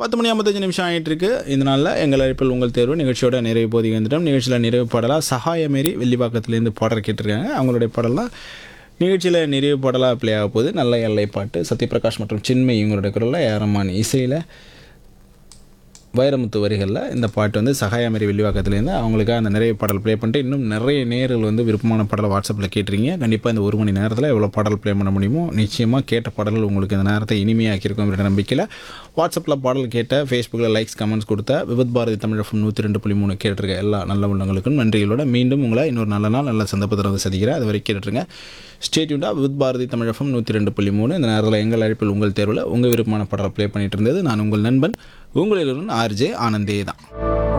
பத்து மணி ஐம்பத்தஞ்சு நிமிஷம் ஆகிட்டு இருக்கு இந்த நாளில் எங்கள் அழைப்பில் உங்கள் தேர்வு நிகழ்ச்சியோட நிறைவு போதி வந்துட்டோம் நிகழ்ச்சியில் நிறைவு பாடலாக சகாயமேரி வெள்ளிவாக்கத்துலேருந்து பாடல் கேட்டிருக்காங்க அவங்களுடைய பாடலாம் நிகழ்ச்சியில் நிறைவு பாடலாக ப்ளே ஆக போகுது நல்ல எல்லை பாட்டு சத்யபிரகாஷ் மற்றும் சின்மை இவங்களுடைய குரலில் ஏரமான் இசையில் வைரமுத்து வரிகளில் இந்த பாட்டு வந்து சகாயமேரி வெள்ளிவாக்கத்துலேருந்து அவங்களுக்கு அந்த நிறைய பாடல் ப்ளே பண்ணிட்டு இன்னும் நிறைய நேர்கள் வந்து விருப்பமான பாடலை வாட்ஸ்அப்பில் கேட்டிருக்கீங்க கண்டிப்பாக இந்த ஒரு மணி நேரத்தில் எவ்வளோ பாடல் ப்ளே பண்ண முடியுமோ நிச்சயமாக கேட்ட பாடல்கள் உங்களுக்கு இந்த நேரத்தை இனிமையாக்கியிருக்கும் அப்படின்ற நம்பிக்கையில் வாட்ஸ்அப்பில் பாடல் கேட்ட ஃபேஸ்புக்கில் லைக்ஸ் கமெண்ட்ஸ் கொடுத்த விபத் பாரதி தமிழ் எஃப்எம் நூற்றி ரெண்டு புள்ளி மூணு கேட்டிருக்க எல்லா நல்ல உள்ளங்களுக்கும் நன்றிகளோட மீண்டும் உங்களை இன்னொரு நல்ல நாள் நல்ல சந்தர்ப்பத்தில் வந்து சந்திக்கிறேன் அது வரைக்கும் கேட்டுருங்க ஸ்டேட்யூண்டா வித் பாரதி தமிழ் எஃப்எம் நூற்றி ரெண்டு புள்ளி மூணு இந்த நேரத்தில் எங்கள் அழைப்பில் உங்கள் தேர்வில் உங்கள் விருப்பமான பாடலை ப்ளே பண்ணிட்டு இருந்தது நான் உங்கள் நண்பன் உங்களிலிருந்து ஆர்ஜே ஆனந்தே தான்